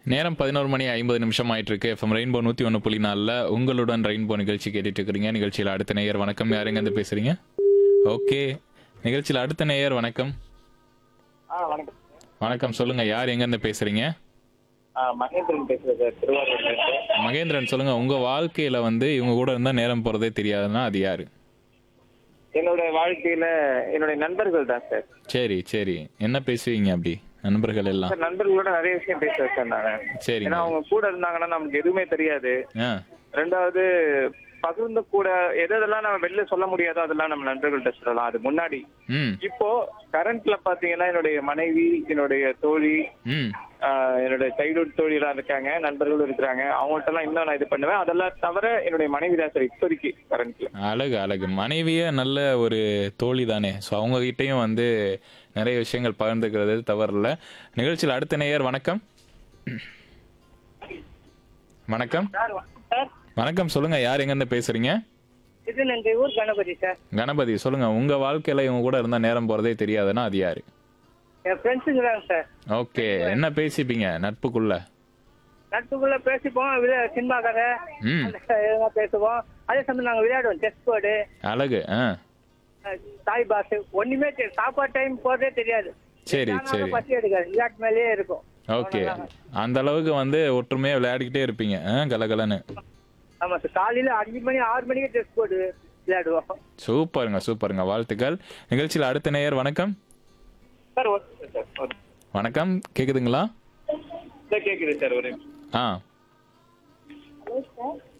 நேரம் பதினோரு மணி ஐம்பது நிமிஷம் ஆயிட்டு இருக்கு எஃப்எம் ரெயின்போ நூத்தி ஒன்று புள்ளி நாலில் உங்களுடன் ரெயின்போ நிகழ்ச்சி கேட்டுட்டு இருக்கிறீங்க நிகழ்ச்சியில் அடுத்த நேயர் வணக்கம் யாருங்க இருந்து பேசுறீங்க ஓகே நிகழ்ச்சியில் அடுத்த நேயர் வணக்கம் ஆ வணக்கம் வணக்கம் சொல்லுங்க யார் எங்க இருந்து பேசுறீங்க ஆ மகேந்திரன் பேசுறேன் சார் திருவாரூர்ல இருந்து மகேந்திரன் சொல்லுங்க உங்க வாழ்க்கையில வந்து இவங்க கூட இருந்தா நேரம் போறதே தெரியாதுன்னா அது யாரு என்னோட வாழ்க்கையில என்னுடைய நண்பர்கள் தான் சார் சரி சரி என்ன பேசுவீங்க அப்படி நண்பர்கள் எல்லாம் சார் நண்பர்களோட நிறைய விஷயம் பேசுவேன் சார் நான் சரிங்க ஏன்னா அவங்க கூட இருந்தாங்கன்னா நமக்கு எதுவுமே தெரியாது ஆ ரெண்டாவது பகிர்ந்து கூட எது எதெல்லாம் நம்ம வெளில சொல்ல முடியாதோ அதெல்லாம் நம்ம நண்பர்கள்ட்ட சொல்லலாம் அது முன்னாடி ம் இப்போ கரண்ட்ல பாத்தீங்கன்னா என்னுடைய மனைவி என்னுடைய தோழி ம் ஆ, என்னுடைய சைல்ட்ஹுட் தோழிலாம் இருக்காங்க நண்பர்களும் இருக்கிறாங்க அவங்கள்ட்ட எல்லாம் இன்னும் நான் இது பண்ணுவேன் அதெல்லாம் தவிர என்னுடைய மனைவி தான் சார் இப்போதைக்கு கரண்ட்ல அழகு அழகு மனைவியே நல்ல ஒரு தோழி தானே ஸோ அவங்க கிட்டயும் வந்து நிறைய விஷயங்கள் பகிர்ந்துக்கிறது தவறில்ல நிகழ்ச்சியில் அடுத்த நேயர் வணக்கம் வணக்கம் சார் சார் வணக்கம் சொல்லுங்க யார் எங்கேருந்து பேசுறீங்க இது நன்றி ஊர் கணபதி சார் கணபதி சொல்லுங்க உங்க வாழ்க்கையில இவங்க கூட இருந்தா நேரம் போறதே தெரியாதுன்னா அது யாரு என் ஃப்ரெண்ட்ஸுங்க தான் சார் ஓகே என்ன பேசிப்பீங்க நட்புக்குள்ள நட்புக்குள்ள பேசிப்போம் விளையா சினிமா கதை ம் அந்த இதெல்லாம் பேசுவோம் அதே சமயம் நாங்கள் விளையாடுவோம் செஸ் போர்டு அழகு ஆ தாய் பாஸ் ஒண்ணுமே தெரியும் சாப்பாடு டைம் போறதே தெரியாது சரி சரி பசி எடுக்காது விளையாட்டு மேலேயே இருக்கும் ஓகே அந்த அளவுக்கு வந்து ஒற்றுமையா விளையாடிக்கிட்டே இருப்பீங்க ஆ கலகலன்னு ஆமா சார் காலையில அஞ்சு மணி ஆறு மணிக்கு செஸ் போர்டு விளையாடுவோம் சூப்பருங்க சூப்பருங்க வாழ்த்துக்கள் நிகழ்ச்சியில் அடுத்த நேயர் வணக்கம் சார் ஒரு சார் ஒரு வணக்கம் கேக்குதுங்களா சார் கேக்குது சார் ஒரு ஆ